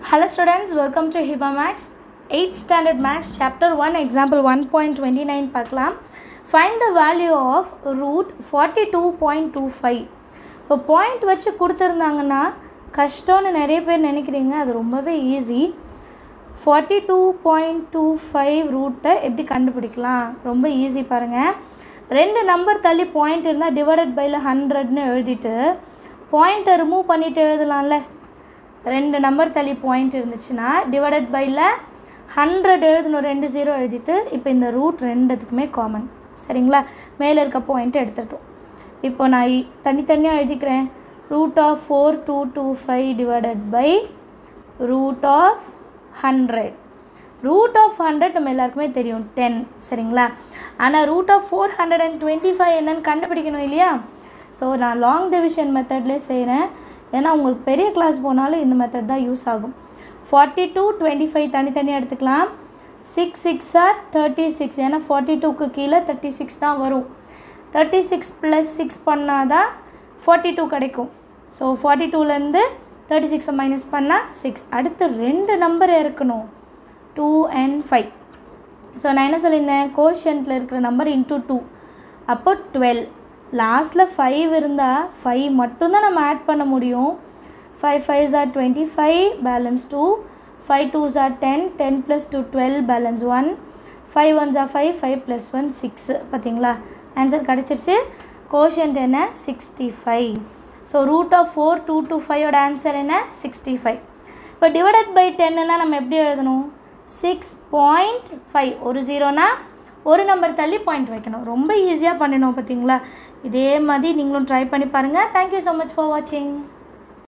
Hello students, welcome to Hiba Max 8th standard Max chapter 1 example 1.29 பார்க்கலாம் find the value of root 42.25 so point வச்சு கொடுத்துருந்தாங்கன்னா கஷ்டம்னு நிறைய பேர் நினைக்கிறீங்க அது ரொம்பவே easy forty two point two five ரூட்டை எப்படி கண்டுபிடிக்கலாம் ரொம்ப ஈஸி பாருங்கள் ரெண்டு நம்பர் தள்ளி பாயிண்ட் இருந்தால் டிவைடட் பைல ஹண்ட்ரட்னு எழுதிட்டு பாயிண்ட்டை ரிமூவ் பண்ணிவிட்டு எழுதலாம்ல ரெண்டு நம்பர் தள்ளி பாயிண்ட் இருந்துச்சுன்னா டிவைடட் பைல ஹண்ட்ரட் எழுதணும் ரெண்டு ஜீரோ எழுதிட்டு இப்போ இந்த ரூட் ரெண்டுத்துக்குமே காமன் சரிங்களா மேலே இருக்க பாயிண்ட் எடுத்துட்டோம் இப்போ நான் இ- தனித்தனியாக எழுதிக்கிறேன் root of four two two five divided by root of hundred root of hundred நம்ம எல்லாருக்குமே தெரியும் டென் சரிங்களா ஆனால் root of four hundred and twenty five என்னன்னு கண்டுபிடிக்கணும் இல்லையா ஸோ நான் லாங் டிவிஷன் மெத்தட்லேயே செய்கிறேன் ஏன்னா உங்களுக்கு பெரிய கிளாஸ் போனாலும் இந்த மெத்தட் தான் யூஸ் ஆகும் ஃபார்ட்டி டூ டுவெண்ட்டி ஃபைவ் தனித்தனியாக எடுத்துக்கலாம் six six or thirty six ஏன்னா ஃபார்ட்டி டூக்கு கீழே தேர்ட்டி சிக்ஸ் தான் வரும் தேர்ட்டி சிக்ஸ் ப்ளஸ் சிக்ஸ் பண்ணால் தான் ஃபார்ட்டி டூ கிடைக்கும் ஸோ ஃபார்ட்டி டூலேருந்து தேர்ட்டி சிக்ஸை மைனஸ் பண்ணால் சிக்ஸ் அடுத்து ரெண்டு நம்பர் இருக்கணும் டூ அண்ட் ஃபைவ் ஸோ நான் என்ன சொல்லியிருந்தேன் கோஷியன்ட்டில் இருக்கிற நம்பர் இன்ட்டு டூ அப்போ டுவெல் லாஸ்ட்டில் ஃபைவ் இருந்தால் ஃபைவ் மட்டும்தான் நம்ம ஆட் பண்ண முடியும் five five or twenty five balance two five twos or ten ten plus two twelve balance one five ones or five five plus one six பார்த்தீங்களா answer கிடச்சிருச்சு quotient என்ன sixty five so root of four two two ஃபைவோட answer என்ன sixty five இப்போ divided by டென்னுனா நம்ம எப்படி எழுதணும் சிக்ஸ் பாயிண்ட் ஃபைவ் ஒரு ஜீரோனா ஒரு நம்பர் தள்ளி பாயிண்ட் வைக்கணும் ரொம்ப ஈஸியாக பண்ணினோம் பார்த்தீங்களா இதே மாதிரி நீங்களும் ட்ரை பண்ணி பாருங்கள் தேங்க்யூ ஸோ மச் ஃபார் வாட்சிங்